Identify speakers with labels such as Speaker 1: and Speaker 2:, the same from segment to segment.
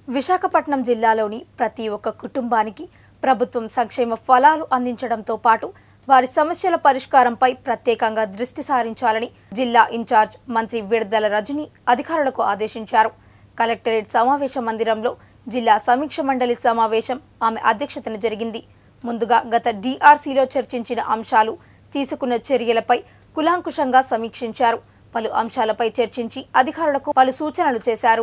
Speaker 1: విశాఖపట్నం జిల్లాలోని ప్రతి ఒక్క కుటుంబానికి ప్రభుత్వం సంక్షేమ ఫలాలు అందించడంతో పాటు వారి సమస్యల పరిష్కారంపై ప్రత్యేకంగా దృష్టి సారించాలని జిల్లా ఇన్ఛార్జ్ మంత్రి విడుదల రజని అధికారులకు ఆదేశించారు కలెక్టరేట్ సమావేశ మందిరంలో జిల్లా సమీక్ష మండలి సమావేశం ఆమె అధ్యక్షతన జరిగింది ముందుగా గత డిఆర్సీలో చర్చించిన అంశాలు తీసుకున్న చర్యలపై కులాంకుషంగా సమీక్షించారు పలు అంశాలపై చర్చించి అధికారులకు పలు సూచనలు చేశారు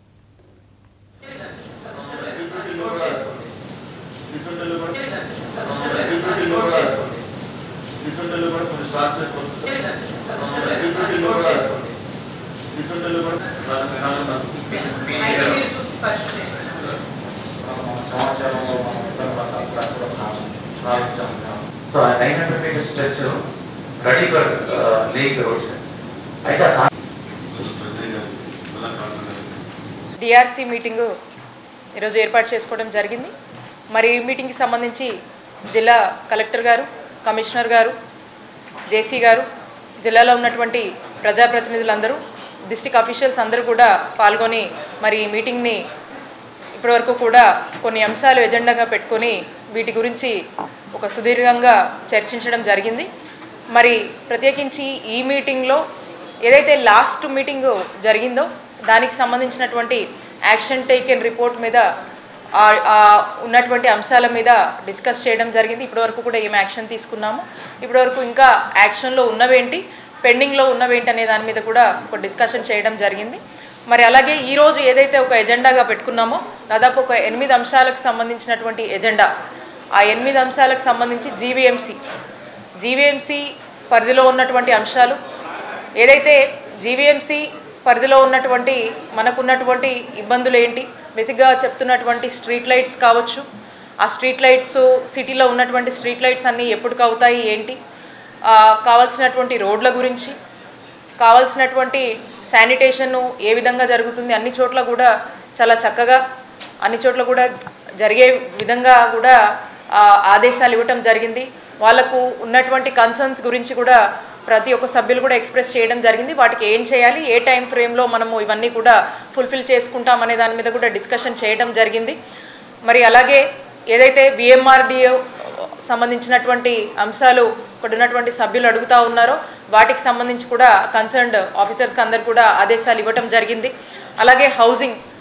Speaker 2: రిఫండ్లు కూడా రిఫండ్లు కూడా వేసుకోండి రిఫండ్లు కూడా కొంచెం స్టార్ట్ చేసుకోండి రిఫండ్లు కూడా వేసుకోండి రిఫండ్లు కూడా నాలుగు నాలుగు
Speaker 3: అయితే మీరు చూసి స్పష్టం చేయండి.
Speaker 2: సమాచారంలో మనం తర్వాత ప్రస్తుతం రాయిస్తాం so uh nine hundred meter stretch ready for lake roads అయితే ఆ
Speaker 3: డిఆర్సీ మీటింగు ఈరోజు ఏర్పాటు చేసుకోవడం జరిగింది మరి ఈ మీటింగ్కి సంబంధించి జిల్లా కలెక్టర్ గారు కమిషనర్ గారు జేసీ గారు జిల్లాలో ఉన్నటువంటి ప్రజాప్రతినిధులందరూ డిస్టిక్ అఫీషియల్స్ అందరూ కూడా పాల్గొని మరి ఈ మీటింగ్ని ఇప్పటివరకు కూడా కొన్ని అంశాలు ఎజెండాగా పెట్టుకొని వీటి గురించి ఒక సుదీర్ఘంగా చర్చించడం జరిగింది మరి ప్రత్యేకించి ఈ మీటింగ్లో ఏదైతే లాస్ట్ మీటింగ్ జరిగిందో దానికి సంబంధించినటువంటి యాక్షన్ టేకెన్ రిపోర్ట్ మీద ఆ- ఆ ఉన్నటువంటి అంశాల మీద డిస్కస్ చేయడం జరిగింది ఇప్పటివరకు కూడా ఏం యాక్షన్ తీసుకున్నాము ఇప్పటివరకు ఇంకా యాక్షన్లో ఉన్నవేంటి పెండింగ్లో ఉన్నవేంటి అనే దాని మీద కూడా ఒక డిస్కషన్ చేయడం జరిగింది మరి అలాగే ఈరోజు ఏదైతే ఒక ఎజెండాగా పెట్టుకున్నామో దాదాపు ఒక ఎనిమిది అంశాలకు సంబంధించినటువంటి ఎజెండా ఆ ఎనిమిది అంశాలకు సంబంధించి జీవీఎంసీ జీవీఎంసీ పరిధిలో ఉన్నటువంటి అంశాలు ఏదైతే జీవీఎంసీ పరిధిలో ఉన్నటువంటి మనకున్నటువంటి ఇబ్బందులు ఏంటి బేసిక్గా చెప్తున్నటువంటి స్ట్రీట్ లైట్స్ కావచ్చు ఆ స్ట్రీట్ లైట్స్ సిటీలో ఉన్నటువంటి స్ట్రీట్ లైట్స్ అన్నీ ఎప్పటికి అవుతాయి ఏంటి ఆ, కావాల్సినటువంటి రోడ్ల గురించి కావాల్సినటువంటి శానిటేషన్ ఏ విధంగా జరుగుతుంది అన్ని చోట్ల కూడా చాలా చక్కగా అన్ని చోట్ల కూడా జరిగే విధంగా కూడా ఆ, ఆదేశాలు ఇవ్వటం జరిగింది వాళ్ళకు ఉన్నటువంటి కన్సర్న్స్ గురించి కూడా ప్రతి ఒక్క సభ్యులు కూడా ఎక్స్ప్రెస్ చేయడం జరిగింది వాటికి ఏం చేయాలి ఏ టైం ఫ్రేమ్లో మనము ఇవన్నీ కూడా ఫుల్ఫిల్ చేసుకుంటాం అనే దాని మీద కూడా డిస్కషన్ చేయడం జరిగింది మరి అలాగే ఏదైతే విఎంఆర్డిఓ సంబంధించినటువంటి అంశాలు ఇక్కడ ఉన్నటువంటి సభ్యులు అడుగుతా ఉన్నారో వాటికి సంబంధించి కూడా కన్సర్న్డ్ ఆఫీసర్స్కి అందరు కూడా ఆదేశాలు ఇవ్వటం జరిగింది అలాగే హౌసింగ్